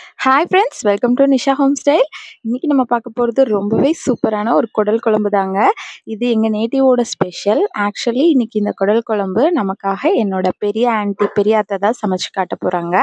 Hi friends welcome to Nisha home style இன்றைக்கி நம்ம பார்க்க போகிறது ரொம்பவே சூப்பரான ஒரு குடல் குழம்பு தாங்க இது எங்கள் நேட்டிவோட ஸ்பெஷல் ஆக்சுவலி இன்றைக்கி இந்த குடல் குழம்பு நமக்காக என்னோட பெரிய ஆன்ட்டி பெரிய அத்தை தான் சமைச்சு காட்ட போகிறாங்க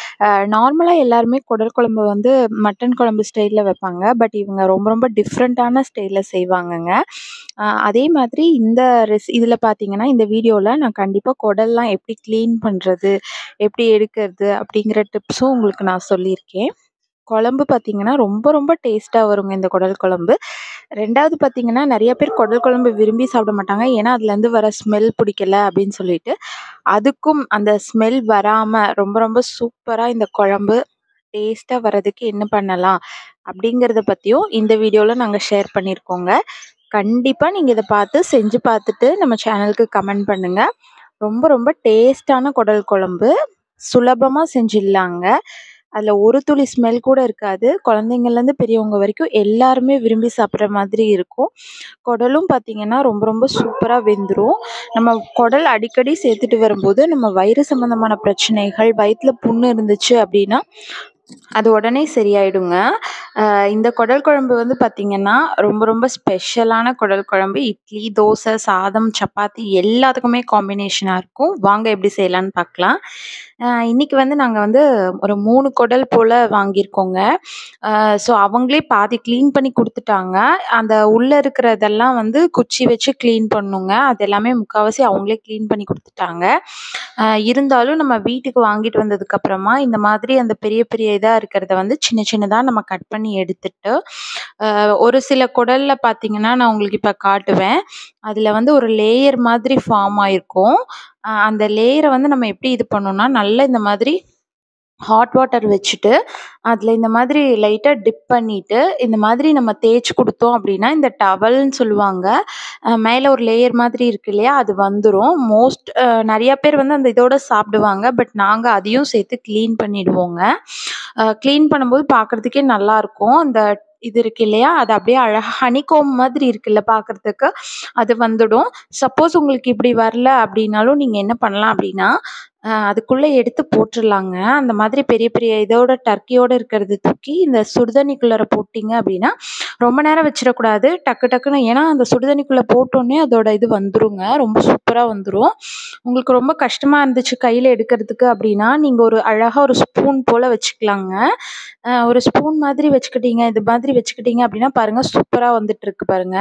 நார்மலாக எல்லாருமே குடல் குழம்பு வந்து மட்டன் குழம்பு ஸ்டைலில் வைப்பாங்க பட் இவங்க ரொம்ப ரொம்ப டிஃப்ரெண்ட்டான ஸ்டைலில் செய்வாங்கங்க அஹ் அதே மாதிரி இந்த ரெஸ் இதில் பார்த்தீங்கன்னா இந்த வீடியோவில் நான் கண்டிப்பாக குடல்லாம் எப்படி க்ளீன் பண்ணுறது எப்படி எடுக்கிறது அப்படிங்கிற டிப்ஸும் உங்களுக்கு நான் சொல்லியிருக்கேன் குழம்பு பார்த்தீங்கன்னா ரொம்ப ரொம்ப டேஸ்ட்டாக வருங்க இந்த குடல் குழம்பு ரெண்டாவது பார்த்தீங்கன்னா நிறைய பேர் குடல் குழம்பு விரும்பி சாப்பிட மாட்டாங்க ஏன்னா அதுலேருந்து வர ஸ்மெல் பிடிக்கல அப்படின்னு சொல்லிட்டு அதுக்கும் அந்த ஸ்மெல் வராமல் ரொம்ப ரொம்ப சூப்பராக இந்த குழம்பு டேஸ்ட்டாக வர்றதுக்கு என்ன பண்ணலாம் அப்படிங்கிறத பற்றியும் இந்த வீடியோவில் நாங்கள் ஷேர் பண்ணியிருக்கோங்க கண்டிப்பாக நீங்கள் இதை பார்த்து செஞ்சு பார்த்துட்டு நம்ம சேனலுக்கு கமெண்ட் பண்ணுங்கள் ரொம்ப ரொம்ப டேஸ்டான குடல் குழம்பு சுலபமாக செஞ்சிடலாங்க அதில் ஒரு துளி ஸ்மெல் கூட இருக்காது குழந்தைங்கள்லேருந்து பெரியவங்க வரைக்கும் எல்லாருமே விரும்பி சாப்பிட்ற மாதிரி இருக்கும் குடலும் பார்த்திங்கன்னா ரொம்ப ரொம்ப சூப்பராக வெந்துடும் நம்ம குடல் அடிக்கடி சேர்த்துட்டு வரும்போது நம்ம வயிறு சம்மந்தமான பிரச்சனைகள் வயிற்றில் புண்ணு இருந்துச்சு அப்படின்னா அது உடனே சரியாயிடுங்க அஹ் இந்த குடல் குழம்பு வந்து பார்த்திங்கன்னா ரொம்ப ரொம்ப ஸ்பெஷலான குடல் குழம்பு இட்லி தோசை சாதம் சப்பாத்தி எல்லாத்துக்குமே காம்பினேஷனாக இருக்கும் வாங்க எப்படி செய்யலான்னு பார்க்கலாம் அஹ் இன்னைக்கு வந்து நாங்கள் வந்து ஒரு மூணு குடல் போல் வாங்கியிருக்கோங்க ஸோ அவங்களே பாதி க்ளீன் பண்ணி கொடுத்துட்டாங்க அந்த உள்ளே இருக்கிறதெல்லாம் வந்து குச்சி வச்சு க்ளீன் பண்ணுங்க அது எல்லாமே முக்கால்வாசி அவங்களே க்ளீன் பண்ணி கொடுத்துட்டாங்க அஹ் இருந்தாலும் நம்ம வீட்டுக்கு வாங்கிட்டு வந்ததுக்கப்புறமா இந்த மாதிரி அந்த பெரிய பெரிய இதாக இருக்கிறத வந்து சின்ன சின்னதாக நம்ம கட் பண்ணி எடுத்துட்டு அஹ் ஒரு சில குடலில் பார்த்தீங்கன்னா நான் உங்களுக்கு இப்போ காட்டுவேன் அதில் வந்து ஒரு லேயர் மாதிரி ஃபார்ம் ஆயிருக்கும் அஹ் அந்த லேயரை வந்து நம்ம எப்படி இது பண்ணணும்னா நல்லா இந்த மாதிரி ஹாட் வாட்டர் வச்சுட்டு அதில் இந்த மாதிரி லைட்டாக டிப் பண்ணிவிட்டு இந்த மாதிரி நம்ம தேய்ச்சி கொடுத்தோம் அப்படின்னா இந்த டவல்னு சொல்லுவாங்க மேலே ஒரு லேயர் மாதிரி இருக்கு இல்லையா அது வந்துடும் மோஸ்ட் நிறையா பேர் வந்து அந்த இதோட சாப்பிடுவாங்க பட் நாங்கள் அதையும் சேர்த்து க்ளீன் பண்ணிடுவோங்க க்ளீன் பண்ணும்போது பார்க்குறதுக்கே நல்லாயிருக்கும் அந்த இது இருக்கு இல்லையா அது அப்படியே அழகாக ஹனிகோம் மாதிரி இருக்குல்ல பார்க்குறதுக்கு அது வந்துடும் சப்போஸ் உங்களுக்கு இப்படி வரல அப்படின்னாலும் நீங்கள் என்ன பண்ணலாம் அப்படின்னா அஹ் அதுக்குள்ளே எடுத்து போட்டுடலாங்க அந்த மாதிரி பெரிய பெரிய இதோட டர்க்கியோட இருக்கிறது தூக்கி இந்த சுடுதண்ணிக்குள்ளார போட்டிங்க அப்படின்னா ரொம்ப நேரம் வச்சிடக்கூடாது டக்கு டக்குன்னு ஏன்னா அந்த சுடுதண்ணிக்குள்ளே போட்டோன்னே அதோட இது வந்துருங்க ரொம்ப சூப்பராக வந்துடும் உங்களுக்கு ரொம்ப கஷ்டமாக இருந்துச்சு கையில் எடுக்கிறதுக்கு அப்படின்னா நீங்கள் ஒரு அழகாக ஒரு ஸ்பூன் போல் வச்சுக்கலாங்க அஹ் ஒரு ஸ்பூன் மாதிரி வச்சுக்கிட்டீங்க இது மாதிரி வச்சுக்கிட்டீங்க அப்படின்னா பாருங்கள் சூப்பராக வந்துட்டு இருக்கு பாருங்க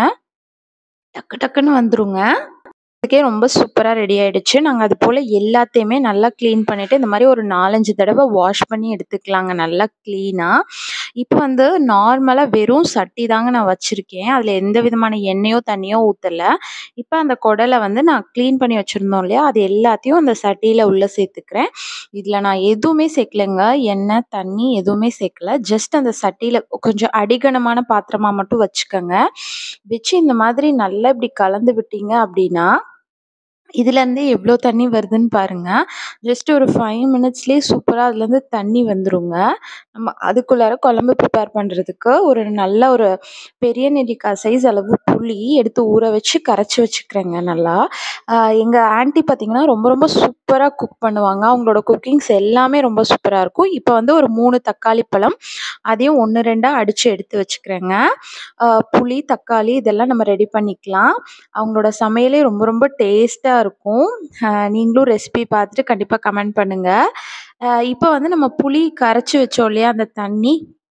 டக்கு டக்குன்னு வந்துருங்க அதுக்கே ரொம்ப சூப்பராக ரெடி ஆயிடுச்சு நாங்கள் அது போல் எல்லாத்தையுமே நல்லா க்ளீன் பண்ணிவிட்டு இந்த மாதிரி ஒரு நாலஞ்சு தடவை வாஷ் பண்ணி எடுத்துக்கலாங்க நல்லா க்ளீனாக இப்போ வந்து நார்மலாக வெறும் சட்டி தாங்க நான் வச்சுருக்கேன் அதில் எந்த விதமான எண்ணெயோ தண்ணியோ ஊற்றலை இப்போ அந்த குடலை வந்து நான் க்ளீன் பண்ணி வச்சுருந்தோம் இல்லையா அது எல்லாத்தையும் அந்த சட்டியில் உள்ளே சேர்த்துக்கிறேன் இதில் நான் எதுவுமே சேர்க்கலைங்க எண்ணெய் தண்ணி எதுவுமே சேர்க்கல ஜஸ்ட் அந்த சட்டியில் கொஞ்சம் அடிகனமான பாத்திரமாக மட்டும் வச்சுக்கோங்க வச்சு இந்த மாதிரி நல்லா இப்படி கலந்து விட்டீங்க அப்படின்னா இதுலேருந்து எவ்வளோ தண்ணி வருதுன்னு பாருங்கள் ஜஸ்ட் ஒரு ஃபைவ் மினிட்ஸ்லேயே சூப்பராக அதுலேருந்து தண்ணி வந்துருங்க நம்ம அதுக்குள்ளார குழம்பு ப்ரிப்பேர் பண்ணுறதுக்கு ஒரு நல்ல ஒரு பெரிய நெல்லிக்காய் சைஸ் அளவு புளி எடுத்து ஊற வச்சு கரைச்சி வச்சுக்கிறேங்க நல்லா எங்கள் ஆன்ட்டி பார்த்திங்கன்னா ரொம்ப ரொம்ப சூப்பராக குக் பண்ணுவாங்க அவங்களோட குக்கிங்ஸ் எல்லாமே ரொம்ப சூப்பராக இருக்கும் இப்போ வந்து ஒரு மூணு தக்காளி பழம் அதையும் ஒன்று ரெண்டாக அடித்து எடுத்து வச்சுக்கிறேங்க ஆஹ் புளி தக்காளி இதெல்லாம் நம்ம ரெடி பண்ணிக்கலாம் அவங்களோட சமையலே ரொம்ப ரொம்ப டேஸ்ட்டாக இருக்கும் ஆஹ் நீங்களும் ரெசிபி பார்த்துட்டு கண்டிப்பாக கமெண்ட் பண்ணுங்கள் இப்போ வந்து நம்ம புளி கரைச்சி வச்சோம் இல்லையா அந்த தண்ணி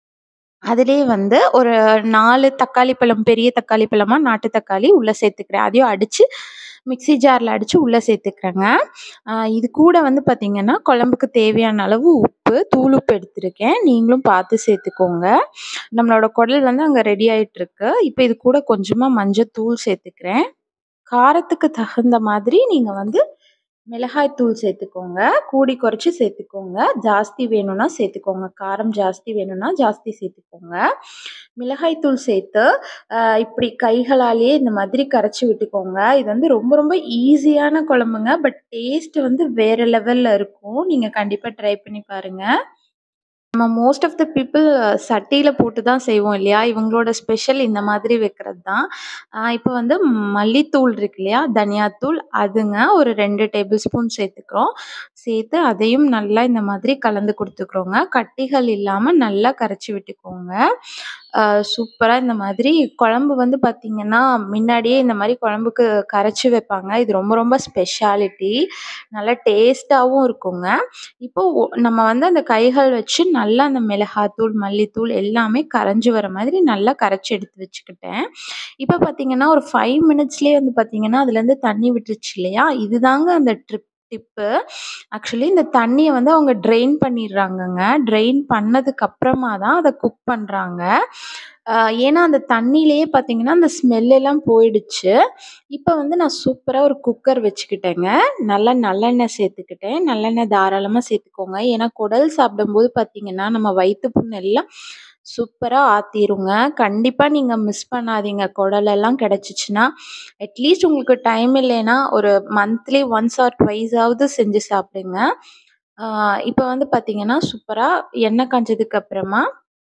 அதிலே வந்து ஒரு நாலு தக்காளி பழம் பெரிய தக்காளி பழமாக நாட்டு தக்காளி உள்ளே சேர்த்துக்கிறேன் அதையும் அடித்து மிக்ஸி ஜாரில் அடித்து உள்ளே சேர்த்துக்கிறேங்க ஆஹ் இது கூட வந்து பார்த்திங்கன்னா குழம்புக்கு தேவையான அளவு உப்பு தூள் உப்பு எடுத்திருக்கேன் நீங்களும் பார்த்து சேர்த்துக்கோங்க நம்மளோட குடல் வந்து அங்கே ரெடி ஆயிட்டிருக்கு இப்போ இது கூட கொஞ்சமாக மஞ்சள் தூள் சேர்த்துக்கிறேன் காரத்துக்கு தகுந்த மாதிரி நீங்கள் வந்து மிளகாய் தூள் சேர்த்துக்கோங்க கூடி குறைச்சி சேர்த்துக்கோங்க ஜாஸ்தி வேணும்னா சேர்த்துக்கோங்க காரம் ஜாஸ்தி வேணும்னா ஜாஸ்தி சேர்த்துக்கோங்க மிளகாய் தூள் சேர்த்து ஆஹ் இப்படி கைகளாலேயே இந்த மாதிரி கரைச்சி விட்டுக்கோங்க இது வந்து ரொம்ப ரொம்ப ஈஸியான குழம்புங்க பட் டேஸ்ட் வந்து வேறு லெவலில் இருக்கும் நீங்கள் கண்டிப்பாக ட்ரை பண்ணி பாருங்கள் நம்ம மோஸ்ட் ஆஃப் த பீப்பிள் சட்டியில போட்டு தான் செய்வோம் இல்லையா? இவங்களோட ஸ்பெஷல் இந்த மாதிரி வைக்கிறது தான். அ இப்போ வந்து மல்லித்தூள் இருக்கு இல்லையா? தனியாத்தூள் அதுங்க ஒரு 2 டேபிள் ஸ்பூன் சேர்த்துக்கிறோம். சேர்த்து அதையும் நல்லா இந்த மாதிரி கலந்து குடுத்துக்கிறோங்க. கட்டிகள் இல்லாம நல்லா கரைச்சு விட்டுக்கோங்க. அ சூப்பரா இந்த மாதிரி குழம்பு வந்து பார்த்தீங்கன்னா, முன்னாடியே இந்த மாரி குழம்புக்கு கரைச்சு வைப்பாங்க. இது ரொம்ப ரொம்ப ஸ்பெஷாலிட்டி. நல்லா டேஸ்ட்டாவும் இருக்குங்க. இப்போ ஒ நம்ம வந்து அந்த கைகள் வச்சு நல்லா அந்த மிளகாத்தூள், மல்லித்தூள் எல்லாமே கரைஞ்சு வர மாதிரி நல்லா கரைச்சு எடுத்து வச்சுக்கிட்டேன். இப்போ பார்த்தீங்கன்னா, ஒரு 5 மினிட்ஸ்லயே வந்து பார்த்தீங்கன்னா, அதுலேருந்து தண்ணி விட்டுருச்சு இல்லையா? இதுதாங்க அந்த ட்ரிப் டிப்பு. ஆக்சுவலி இந்த தண்ணிய வந்து அவங்க ட்ரெயின் பண்ணிடுறாங்கங்க. ட்ரெயின் பண்ணதுக்கு அப்புறமா தான் அத குக் பண்றாங்க. அ ஏன்னா, அந்த தண்ணியிலேயே பார்த்தீங்கன்னா, அந்த ஸ்மெல் எல்லாம் போயிடுச்சு. இப்போ வந்து நான் சூப்பரா ஒரு குக்கர் வச்சுக்கிட்டேங்க. நல்லா நல்லெண்ணெய் சேர்த்துக்கிட்டேன். நல்லெண்ணெய் தாராளமா சேர்த்துக்கோங்க. ஏன்னா, குடல் சாப்பிடும்போது பார்த்தீங்கன்னா, நம்ம வயித்து புண் எல்லாம் சூப்பரா ஆத்திருங்க. கண்டிப்பா நீங்க மிஸ் பண்ணாதீங்க. குடலெல்லாம் கிடைச்சுச்சுன்னா, அட்லீஸ்ட் உங்களுக்கு டைம் இல்லைன்னா, ஒரு மந்த்லி ஒன்ஸ் ஆர் ட்வைஸ் ஆவது செஞ்சு சாப்பிடுங்க. அ இப்போ வந்து பார்த்தீங்கன்னா, சூப்பரா எண்ணெய் காஞ்சதுக்கு அப்புறமா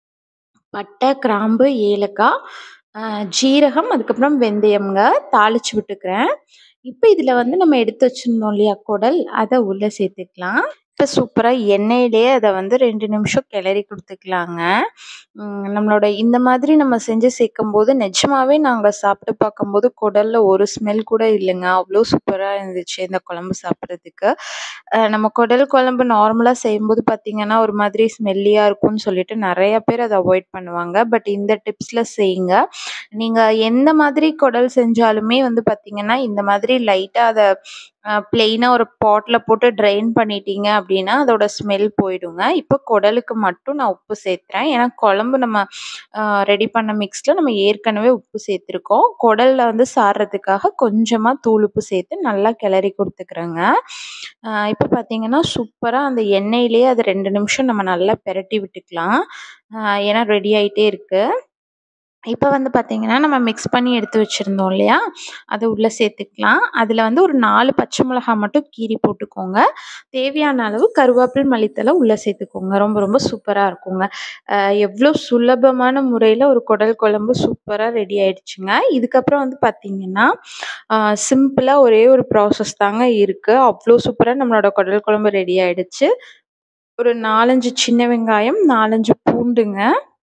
பட்டை, கிராம்பு, ஏலக்காய், அ ஜீரகம், அதுக்கப்புறம் வெந்தயம்ங்க தாளிச்சு விட்டுக்கிறேன். இப்போ இதில வந்து நம்ம எடுத்து வச்சிருந்தோம் இல்லையா குடல், அத உள்ள சேர்த்துக்கலாம். இப்போ சூப்பரா எண்ணெயிலேயே அத வந்து 2 நிமிஷம் கிளறி குடுத்துக்கலாங்க. ம் நம்மளோட இந்த மாதிரி நம்ம செஞ்சு சேர்க்கும்போது நிஜமாவே நாங்க சாப்பிட்டு பார்க்கும்போது குடல்ல ஒரு ஸ்மெல் கூட இல்லங்க. அவ்ளோ சூப்பரா இருந்துச்சு இந்த குழம்பு சாப்பிடுறதுக்கு. அ நம்ம குடல் குழம்பு நார்மலா செய்யும்போது பார்த்தீங்கன்னா, ஒரு மாதிரி ஸ்மெல்லியா இருக்கும்னு சொல்லிட்டு நெறைய பேர் அத அவாய்ட் பண்ணுவாங்க. பட் இந்த டிப்ஸ்ல செய்யுங்க. நீங்க எந்த மாதிரி குடல் செஞ்சாலுமே வந்து பார்த்தீங்கன்னா, இந்த மாதிரி லைட்டா அத அ பிளெயினா ஒரு பாட்ல போட்டு ட்ரெயின் பண்ணிட்டீங்க அப்டின்னா, அதோட ஸ்மெல் போயிடுங்க. இப்போ குடலுக்கு மட்டும் நான் உப்பு சேர்த்துறேன். ஏன்னா, குழம்பு நம்ம அ ரெடி பண்ண மிக்ஸ்ல நம்ம ஏற்கனவே உப்பு சேர்த்துருக்கோம். குடல்ல வந்து சாறுறதுக்காக கொஞ்சமா தூள் உப்பு சேர்த்து நல்லா கிளறி குடுத்துக்கிறேங்க. அ இப்போ பார்த்தீங்கன்னா, சூப்பரா அந்த எண்ணெயிலேயே அது 2 நிமிஷம் நம்ம நல்லா பெரட்டி விட்டுக்கலாம். அ ஏன்னா ரெடி ஆயிட்டே இருக்கு. இப்போ வந்து பார்த்தீங்கன்னா, நம்ம மிக்ஸ் பண்ணி எடுத்து வச்சிருந்தோம் இல்லையா? அத உள்ள சேர்த்துக்கலாம். அதில வந்து ஒரு 4 பச்சை மிளகாய் மட்டும் கீறி போட்டுக்கோங்க. தேவையான அளவு கருவேப்பில், மல்லித்தழை உள்ள சேர்த்துக்கோங்க. ரொம்ப ரொம்ப சூப்பரா இருக்குங்க. அ எவ்ளோ சுலபமான முறையில ஒரு குடல் குழம்பு சூப்பரா ரெடி ஆயிடுச்சுங்க. இதுக்கப்புறம் வந்து பார்த்தீங்கன்னா, அ சிம்பிளா ஒரே ஒரு ப்ராசஸ் தாங்க இருக்கு. அவ்ளோ சூப்பரா நம்மளோட குடல் குழம்பு ரெடி ஆயிடுச்சு. ஒரு 4, 5 சின்ன வெங்காயம், 4, 5 பூண்டுங்க.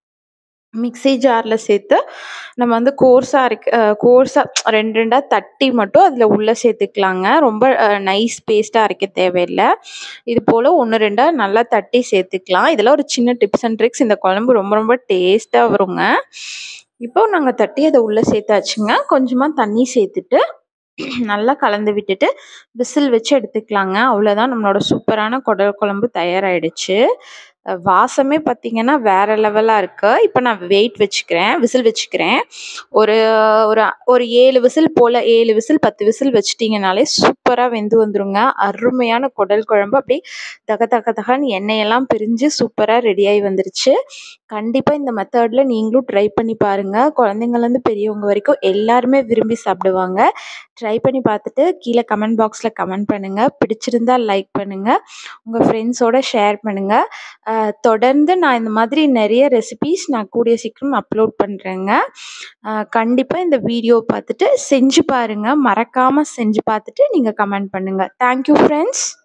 மிக்ஸி ஜார்ல சேர்த்து நம்ம வந்து கோர்ஸா அரைக்க அ கோர்ஸா 2, 2ஆ தட்டி மட்டும் அதில உள்ள சேர்த்துக்கலாங்க. ரொம்ப அ நைஸ் பேஸ்ட்டா அரைக்க தேவையில்ல. இது போல 1, 2ஆ நல்லா தட்டி சேர்த்துக்கலாம். இதெல்லாம் ஒரு சின்ன டிப்ஸ் அண்ட் ட்ரிக்ஸ். இந்த குழம்பு ரொம்ப ரொம்ப டேஸ்ட்டா வருங்க. இப்போ நாங்க தட்டி அத உள்ள சேர்த்தாச்சுங்க. கொஞ்சமா தண்ணி சேர்த்துட்டு நல்லா கலந்து விட்டுட்டு விசில் வச்சு எடுத்துக்கலாங்க. அவ்வளோதான் நம்மளோட சூப்பரான குடல் குழம்பு தயாராயிடுச்சு. அ வாசமே பார்த்தீங்கன்னா, வேற லெவலா இருக்கு. இப்போ நான் வெயிட் வச்சுக்கிறேன். விசில் வச்சுக்கிறேன். ஒரு ஒரு ஒரு 7 விசில் போல 7 விசில் 10 விசில் வச்சுட்டீங்கனாலே சூப்பரா வெந்து வந்துருங்க. அருமையான குடல் குழம்பு அப்படியே தக தக தகன்னு எண்ணெயெல்லாம் பிரிஞ்சு சூப்பரா ரெடியாகி வந்துருச்சு. கண்டிப்பா இந்த மெத்தட்ல நீங்களும் ட்ரை பண்ணி பாருங்க. குழந்தைங்கள்லேருந்து பெரியவங்க வரைக்கும் எல்லாருமே விரும்பி சாப்பிடுவாங்க. ட்ரை பண்ணி பார்த்துட்டு கீழ கமெண்ட் பாக்ஸ்ல கமெண்ட் பண்ணுங்க. பிடிச்சிருந்தா லைக் பண்ணுங்க. உங்க ஃப்ரெண்ட்ஸோட ஷேர் பண்ணுங்க. அ தொடர்ந்து நான் இந்த மாதிரி நெறைய ரெசிபீஸ் நான் கூடிய சீக்கிரம் அப்லோட் பண்றேங்க. அ கண்டிப்பா இந்த வீடியோ பார்த்துட்டு செஞ்சு பாருங்க. மறக்காம செஞ்சு பார்த்துட்டு நீங்க கமெண்ட் பண்ணுங்க. Thank you friends.